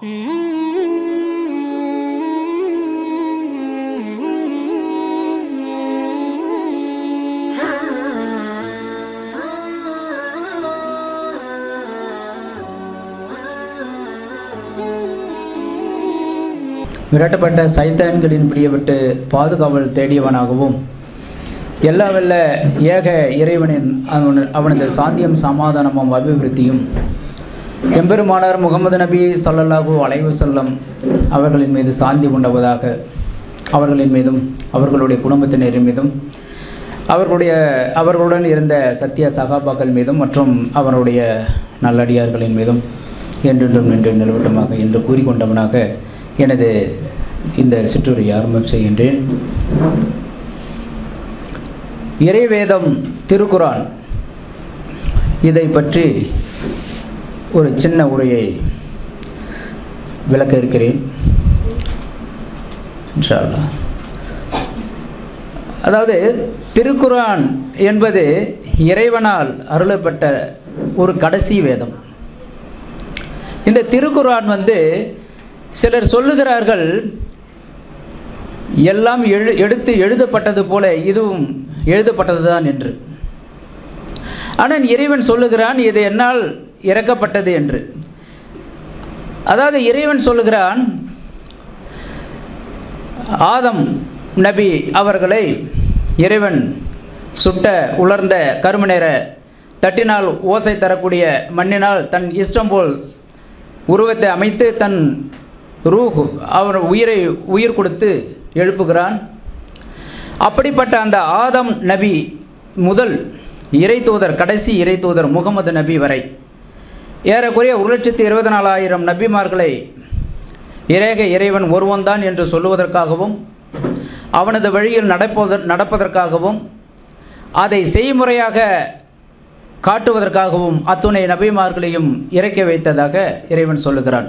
விரட்டப்பட்ட சைத்தான்களின் பிடியப்பட்டு பாதுகாவல் தேடியவனாகவும் எல்லா வல்ல ஏக இறைவனின் அவன் அவனது சாந்தியம் சமாதானமும் அபிவிருத்தியும் எம்பெருமானார் முகமது நபி ஸல்லல்லாஹு அலைஹி வஸல்லம் அவர்களின் மீது சாந்தி உண்டவதாக அவர்களின் மீதும் அவர்களுடைய குடும்பத்தினரின் மீதும் அவர்களுடைய அவர்களுடன் இருந்த சத்திய சகாபாக்கள் மீதும் மற்றும் அவருடைய நல்லடியார்களின் மீதும் என்றென்றும் நின்று நிலவட்டமாக என்று கூறிக்கொண்டவனாக எனது இந்த சிற்றுரை ஆரம்பம் செய்கின்றேன் இறைவேதம் திருக்குரான் இதை பற்றி ஒரு சின்ன உரையை விளக்க இருக்கிறேன் இன்ஷா அல்லாஹ். அதாவது திருக்குரான் என்பது இறைவனால் அருளப்பட்ட ஒரு கடைசி வேதம் இந்த திருக்குரான் வந்து சிலர் சொல்லுகிறார்கள் எல்லாம் எழு எடுத்து எழுதப்பட்டது போல இதுவும் எழுதப்பட்டதுதான் என்று ஆனால் இறைவன் சொல்லுகிறான் இது என்னால் இறக்கப்பட்டது என்று அதாவது இறைவன் சொல்லுகிறான் ஆதம் நபி அவர்களை இறைவன் சுட்ட உலர்ந்த கரும நேர தட்டினால் ஓசை தரக்கூடிய மண்ணினால் தன் இஷ்டம் போல் உருவத்தை அமைத்து தன் ரூஹ் அவர் உயிரை உயிர் கொடுத்து எழுப்புகிறான் அப்படிப்பட்ட அந்த ஆதம் நபி முதல் இறை தூதர் கடைசி இறை தூதர் முகமது நபி வரை ஏறக்குறைய ஒரு லட்சத்தி இருபத்தி நாலாயிரம் நபிமார்களை இறேக இறைவன் ஒருவன்தான் என்று சொல்லுவதற்காகவும் அவனது வழியில் நடப்பத நடப்பதற்காகவும் அதை செய்முறையாக காட்டுவதற்காகவும் அத்துணை நபிமார்களையும் இறக்கி வைத்ததாக இறைவன் சொல்லுகிறான்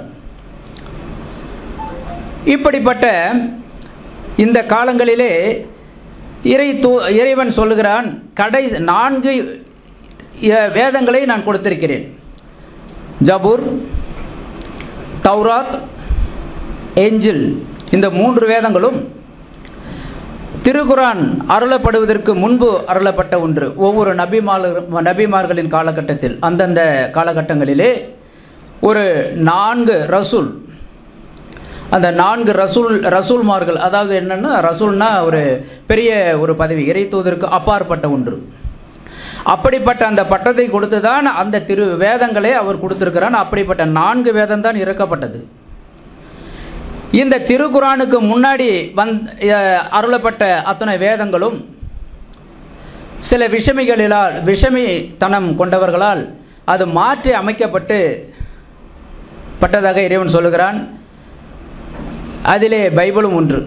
இப்படிப்பட்ட இந்த காலங்களிலே இறை தூ இறைவன் சொல்லுகிறான் கடை நான்கு அஹ், வேதங்களை நான் கொடுத்திருக்கிறேன் ஜபூர் தௌராத் ஏஞ்சில் இந்த மூன்று வேதங்களும் திருக்குரான் அருளப்படுவதற்கு முன்பு அருளப்பட்ட ஒன்று ஒவ்வொரு நபிமார் நபிமார்களின் காலகட்டத்தில் அந்தந்த காலகட்டங்களிலே ஒரு நான்கு ரசூல் அந்த நான்கு ரசூல் ரசூல்மார்கள் அதாவது என்னென்னா ரசூல்னா ஒரு பெரிய ஒரு பதவி இறை தூதருக்கு அப்பாற்பட்ட ஒன்று அப்படிப்பட்ட அந்த பட்டத்தை கொடுத்து தான் அந்த திரு வேதங்களை அவர் கொடுத்திருக்கிறான் அப்படிப்பட்ட நான்கு வேதம் தான் இறக்கப்பட்டது இந்த திருக்குரானுக்கு முன்னாடி வந் அஹ், அருளப்பட்ட அத்தனை வேதங்களும் சில விஷமிகளிலால் விஷமித்தனம் கொண்டவர்களால் அது மாற்றி அமைக்கப்பட்டு பட்டதாக இறைவன் சொல்லுகிறான் அதிலே பைபிளும் ஒன்று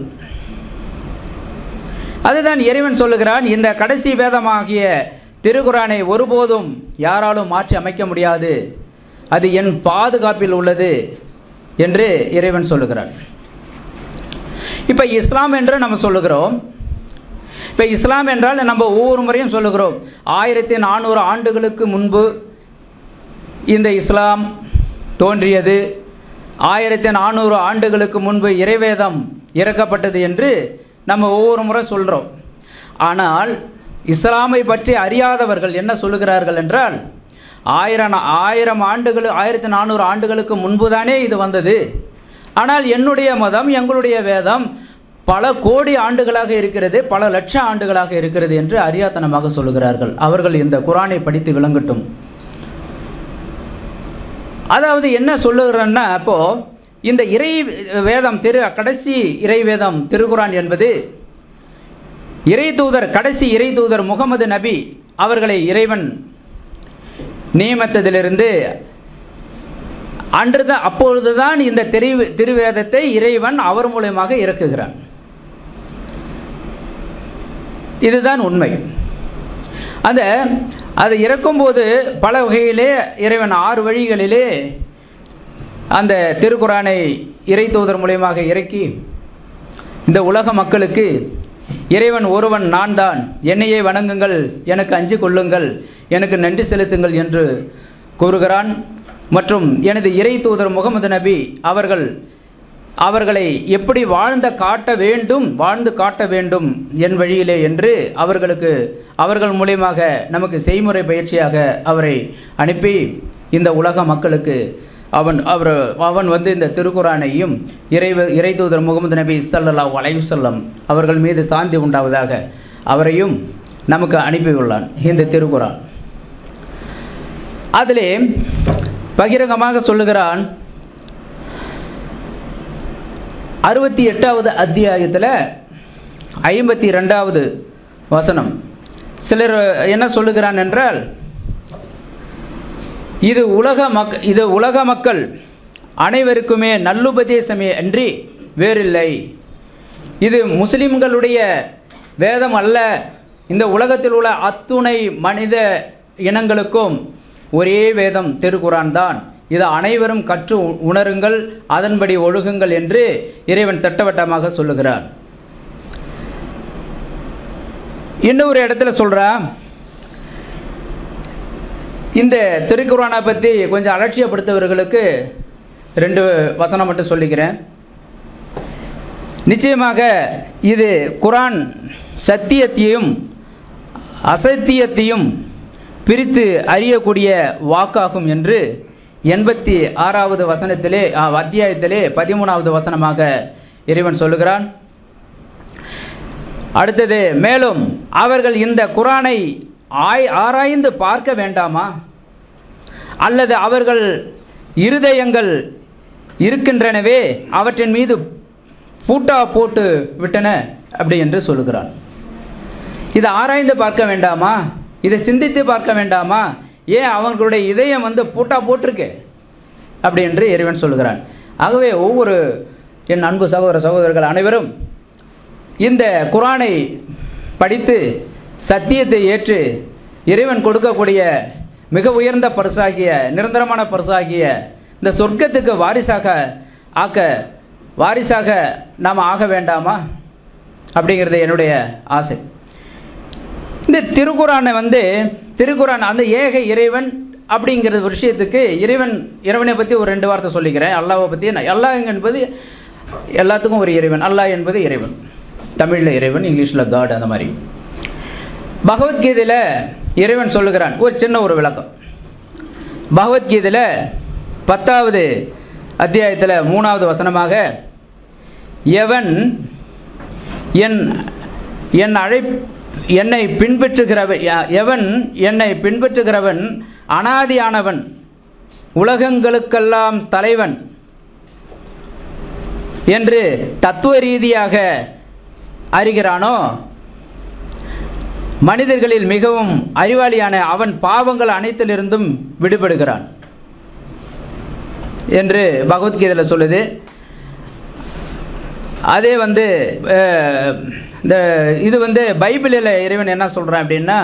அதுதான் இறைவன் சொல்லுகிறான் இந்த கடைசி வேதமாகிய திருக்குரானை ஒருபோதும் யாராலும் மாற்றி அமைக்க முடியாது அது என் பாதுகாப்பில் உள்ளது என்று இறைவன் சொல்லுகிறான் இப்போ இஸ்லாம் என்று நம்ம சொல்லுகிறோம் இப்போ இஸ்லாம் என்றால் நம்ம ஒவ்வொரு முறையும் சொல்லுகிறோம் ஆயிரத்தி நானூறு ஆண்டுகளுக்கு முன்பு இந்த இஸ்லாம் தோன்றியது ஆயிரத்தி நானூறு ஆண்டுகளுக்கு முன்பு இறைவேதம் இறக்கப்பட்டது என்று நம்ம ஒவ்வொரு முறை சொல்கிறோம் ஆனால் இஸ்லாமை பற்றி அறியாதவர்கள் என்ன சொல்லுகிறார்கள் என்றால் ஆயிரம் ஆயிரம் ஆண்டுகள் ஆயிரத்தி நானூறு ஆண்டுகளுக்கு முன்பு தானே இது வந்தது ஆனால் என்னுடைய மதம் எங்களுடைய வேதம் பல கோடி ஆண்டுகளாக இருக்கிறது பல லட்சம் ஆண்டுகளாக இருக்கிறது என்று அறியாத்தனமாக சொல்லுகிறார்கள் அவர்கள் இந்த குரானை படித்து விளங்கட்டும் அதாவது என்ன சொல்லுகிறேன்னா அப்போது இந்த இறை வேதம் திரு கடைசி இறை வேதம் திருக்குரான் என்பது இறை தூதர் கடைசி இறை தூதர் முகமது நபி அவர்களை இறைவன் நியமித்ததிலிருந்து அன்று தான் அப்பொழுது தான் இந்த திரு திருவேதத்தை இறைவன் அவர் மூலயமாக இறக்குகிறான் இதுதான் உண்மை அந்த அது இறக்கும்போது பல வகையிலே இறைவன் ஆறு வழிகளிலே அந்த திருக்குரானை இறை தூதர் மூலியமாக இறக்கி இந்த உலக மக்களுக்கு இறைவன் ஒருவன் நான் தான் என்னையே வணங்குங்கள் எனக்கு அஞ்சு கொள்ளுங்கள் எனக்கு நன்றி செலுத்துங்கள் என்று கூறுகிறான் மற்றும் எனது இறை தூதர் முகமது நபி அவர்கள் அவர்களை எப்படி வாழ்ந்த காட்ட வேண்டும் வாழ்ந்து காட்ட வேண்டும் என் வழியிலே என்று அவர்களுக்கு அவர்கள் மூலியமாக நமக்கு செய்முறை பயிற்சியாக அவரை அனுப்பி இந்த உலக மக்களுக்கு அவன் அவர் அவன் வந்து இந்த திருக்குறானையும் இறை இறை தூதர் முகமது நபி ஸல்லல்லாஹு அலைஹி வஸல்லம் அவர்கள் மீது சாந்தி உண்டாவதாக அவரையும் நமக்கு அனுப்பியுள்ளான் இந்த திருக்குறான் அதிலே பகிரங்கமாக சொல்லுகிறான் அறுபத்தி எட்டாவது அத்தியாயத்தில் ஐம்பத்தி ரெண்டாவது வசனம் சிலர் என்ன சொல்லுகிறான் என்றால் இது உலக மக் இது உலக மக்கள் அனைவருக்குமே நல்லுபதேசமே அன்றி வேறில்லை இது முஸ்லிம்களுடைய வேதம் அல்ல இந்த உலகத்தில் உள்ள அத்துணை மனித இனங்களுக்கும் ஒரே வேதம் திருக்குரான் தான் இது அனைவரும் கற்று உணருங்கள் அதன்படி ஒழுகுங்கள் என்று இறைவன் திட்டவட்டமாக சொல்லுகிறார் இன்னொரு இடத்துல சொல்கிறான் இந்த திருக்குறானை பற்றி கொஞ்சம் அலட்சியப்படுத்தவர்களுக்கு ரெண்டு வசனம் மட்டும் சொல்லிக்கிறேன் நிச்சயமாக இது குரான் சத்தியத்தையும் அசத்தியத்தையும் பிரித்து அறியக்கூடிய வாக்காகும் என்று எண்பத்தி ஆறாவது வசனத்திலே ஆ, அத்தியாயத்திலே பதிமூணாவது வசனமாக இறைவன் சொல்லுகிறான் அடுத்தது மேலும் அவர்கள் இந்த குரானை ஆய் ஆராய்ந்து பார்க்க வேண்டாமா அல்லது அவர்கள் இருதயங்கள் இருக்கின்றனவே அவற்றின் மீது பூட்டா போட்டு விட்டன அப்படி என்று சொல்லுகிறான் இதை ஆராய்ந்து பார்க்க வேண்டாமா இதை சிந்தித்து பார்க்க வேண்டாமா ஏன் அவர்களுடைய இதயம் வந்து பூட்டா போட்டிருக்கு அப்படி என்று இறைவன் சொல்லுகிறான் ஆகவே ஒவ்வொரு என் அன்பு சகோதர சகோதரர்கள் அனைவரும் இந்த குரானை படித்து சத்தியத்தை ஏற்று இறைவன் கொடுக்கக்கூடிய மிக உயர்ந்த பரிசாகிய நிரந்தரமான பரிசாகிய இந்த சொர்க்கத்துக்கு வாரிசாக ஆக்க வாரிசாக நாம் ஆக வேண்டாமா அப்படிங்கிறது என்னுடைய ஆசை இந்த திருக்குறானை வந்து திருக்குறான் அந்த ஏக இறைவன் அப்படிங்கிற விஷயத்துக்கு இறைவன் இறைவனை பற்றி ஒரு ரெண்டு வார்த்தை சொல்லிக்கிறேன் அல்லாவை பற்றி நான் அல்லாஹ் என்பது எல்லாத்துக்கும் ஒரு இறைவன் அல்லாஹ் என்பது இறைவன் தமிழில் இறைவன் இங்கிலீஷில் காட் அந்த மாதிரி பகவத்கீதையில் இறைவன் சொல்லுகிறான் ஒரு சின்ன ஒரு விளக்கம் பகவத்கீதையில் பத்தாவது அத்தியாயத்தில் மூணாவது வசனமாக எவன் என் என் அழை என்னை பின்பற்றுகிறவன் ய- எவன் என்னை பின்பற்றுகிறவன் அனாதியானவன் உலகங்களுக்கெல்லாம் தலைவன் என்று தத்துவ ரீதியாக அறிகிறானோ மனிதர்களில் மிகவும் அறிவாளியான அவன் பாவங்கள் அனைத்திலிருந்தும் விடுபடுகிறான் என்று பகவத்கீதையில் சொல்லுது அதே வந்து அஹ், இந்த இது வந்து பைபிளில் இறைவன் என்ன சொல்கிறான் அப்படின்னா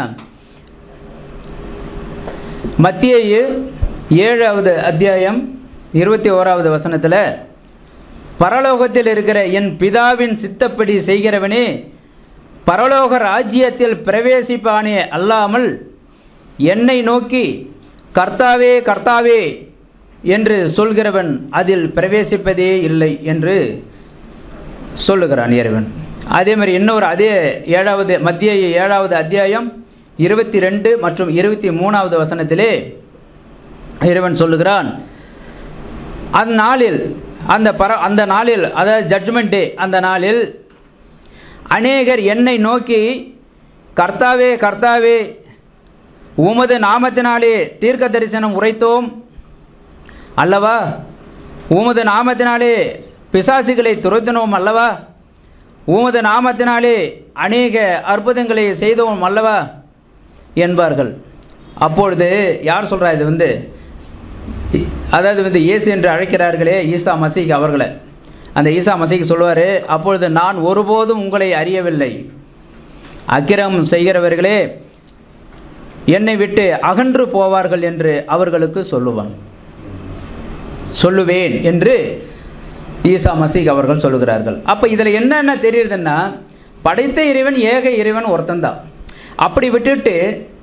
மத்திய ஏழாவது அத்தியாயம் இருபத்தி ஓராவது வசனத்தில் பரலோகத்தில் இருக்கிற என் பிதாவின் சித்தப்படி செய்கிறவனே பரலோக ராஜ்யத்தில் பிரவேசிப்பானே அல்லாமல் என்னை நோக்கி கர்த்தாவே கர்த்தாவே என்று சொல்கிறவன் அதில் பிரவேசிப்பதே இல்லை என்று சொல்லுகிறான் இறைவன் அதே மாதிரி இன்னொரு அதே ஏழாவது மத்திய ஏழாவது அத்தியாயம் இருபத்தி ரெண்டு மற்றும் இருபத்தி மூணாவது வசனத்திலே இறைவன் சொல்லுகிறான் அந்நாளில் அந்த பர அந்த நாளில் அதாவது ஜட்ஜ்மெண்ட் டே அந்த நாளில் அநேகர் என்னை நோக்கி கர்த்தாவே கர்த்தாவே உமது நாமத்தினாலே தீர்க்க தரிசனம் உரைத்தோம் அல்லவா உமது நாமத்தினாலே பிசாசுகளை துரத்தினோம் அல்லவா உமது நாமத்தினாலே அநேக அற்புதங்களை செய்தோம் அல்லவா என்பார்கள் அப்பொழுது யார் சொல்கிறா இது வந்து இ- அதாவது வந்து இயேசு என்று அழைக்கிறார்களே ஈசா மசீக் அவர்களை அந்த ஈசா மசீக் சொல்லுவார் அப்பொழுது நான் ஒருபோதும் உங்களை அறியவில்லை அக்கிரமம் செய்கிறவர்களே என்னை விட்டு அகன்று போவார்கள் என்று அவர்களுக்கு சொல்லுவான் சொல்லுவேன் என்று ஈசா மசீக் அவர்கள் சொல்லுகிறார்கள் அப்போ இதில் என்னென்ன தெரியுதுன்னா படைத்த இறைவன் ஏக இறைவன் ஒருத்தன்தான் அப்படி விட்டுட்டு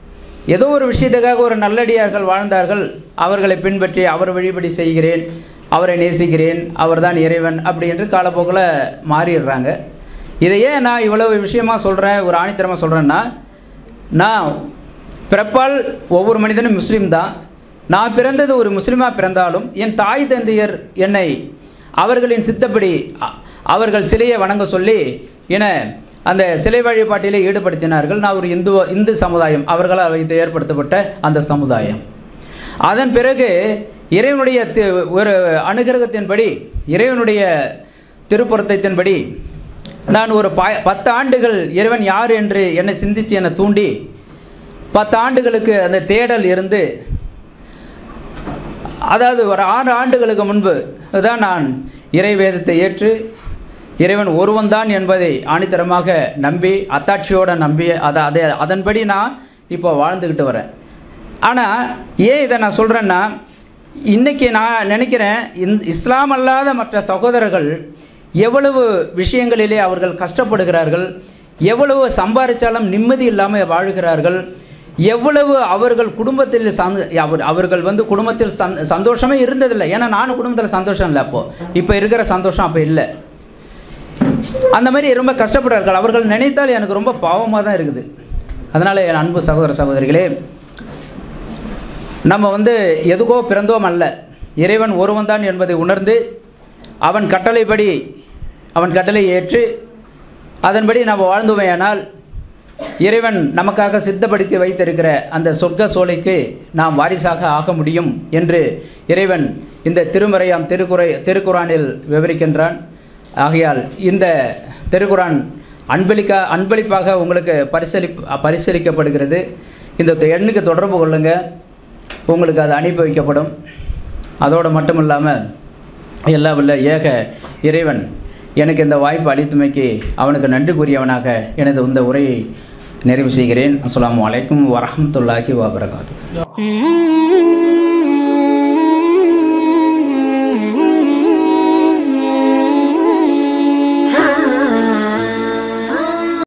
ஏதோ ஒரு விஷயத்துக்காக ஒரு நல்லடியார்கள் வாழ்ந்தார்கள் அவர்களை பின்பற்றி அவர் வழிபடி செய்கிறேன் அவரை நேசிக்கிறேன் அவர்தான் இறைவன் அப்படி என்று காலப்போக்கில் மாறிடுறாங்க இதையே நான் இவ்வளவு விஷயமா சொல்கிறேன் ஒரு ஆணித்தரமாக சொல்கிறேன்னா நான் பிறப்பால் ஒவ்வொரு மனிதனும் முஸ்லீம் தான் நான் பிறந்தது ஒரு முஸ்லீமாக பிறந்தாலும் என் தாய் தந்தையர் என்னை அவர்களின் சித்தப்படி அ- அவர்கள் சிலையை வணங்க சொல்லி என அந்த சிலை வழிபாட்டிலே ஈடுபடுத்தினார்கள் நான் ஒரு இந்து இந்து சமுதாயம் அவர்களால் வைத்து ஏற்படுத்தப்பட்ட அந்த சமுதாயம் அதன் பிறகு இறைவனுடைய தி- ஒரு அனுகிரகத்தின்படி இறைவனுடைய திருப்பொருத்தத்தின்படி நான் ஒரு ப பத்து ஆண்டுகள் இறைவன் யார் என்று என்னை சிந்தித்து என்னை தூண்டி பத்து ஆண்டுகளுக்கு அந்த தேடல் இருந்து அதாவது ஒரு ஆறு ஆண்டுகளுக்கு முன்பு தான் நான் இறை வேதத்தை ஏற்று இறைவன் ஒருவன்தான் என்பதை ஆணித்தரமாக நம்பி அத்தாட்சியோடு நம்பி அதை அதை அதன்படி நான் இப்போ வாழ்ந்துக்கிட்டு வரேன் ஆனால் ஏன் இதை நான் சொல்கிறேன்னா இன்றைக்கி நான் நினைக்கிறேன் இந்த இஸ்லாம் அல்லாத மற்ற சகோதரர்கள் எவ்வளவு விஷயங்களிலே அவர்கள் கஷ்டப்படுகிறார்கள் எவ்வளவு சம்பாதிச்சாலும் நிம்மதி இல்லாமல் வாழ்கிறார்கள் எவ்வளவு அவர்கள் குடும்பத்தில் சந்த அவர் அவர்கள் வந்து குடும்பத்தில் சந் சந்தோஷமே இருந்ததில்லை ஏன்னா நானும் குடும்பத்தில் சந்தோஷம் இல்லை அப்போது இப்போ இருக்கிற சந்தோஷம் அப்போ இல்லை அந்த மாதிரி ரொம்ப கஷ்டப்படுறார்கள் அவர்கள் நினைத்தால் எனக்கு ரொம்ப பாவமாக தான் இருக்குது அதனால் என் அன்பு சகோதர சகோதரிகளே நம்ம வந்து எதுக்கோ பிறந்தோம் அல்ல இறைவன் ஒருவன் தான் என்பதை உணர்ந்து அவன் கட்டளைப்படி அவன் கட்டளை ஏற்று அதன்படி நம்ம வாழ்ந்தோமேயானால் இறைவன் நமக்காக சித்தப்படுத்தி வைத்திருக்கிற அந்த சொர்க்க சோலைக்கு நாம் வாரிசாக ஆக முடியும் என்று இறைவன் இந்த திருமறையாம் திருக்குறை திருக்குறானில் விவரிக்கின்றான் ஆகையால் இந்த திருக்குரான் அன்பளிக்கா அன்பளிப்பாக உங்களுக்கு பரிசளி பரிசீலிக்கப்படுகிறது இந்த எண்ணுக்கு தொடர்பு கொள்ளுங்கள் உங்களுக்கு அது அனுப்பி வைக்கப்படும் அதோடு மட்டும் இல்லாமல் எல்லா வல்ல ஏக இறைவன் எனக்கு இந்த வாய்ப்பு அளித்தமைக்கு அவனுக்கு நன்றி கூறியவனாக எனது இந்த உரையை நிறைவு செய்கிறேன் அஸ்ஸலாமு அலைக்கும் வரஹ்மத்துல்லாஹி வபரகாத்து Mm-hmm.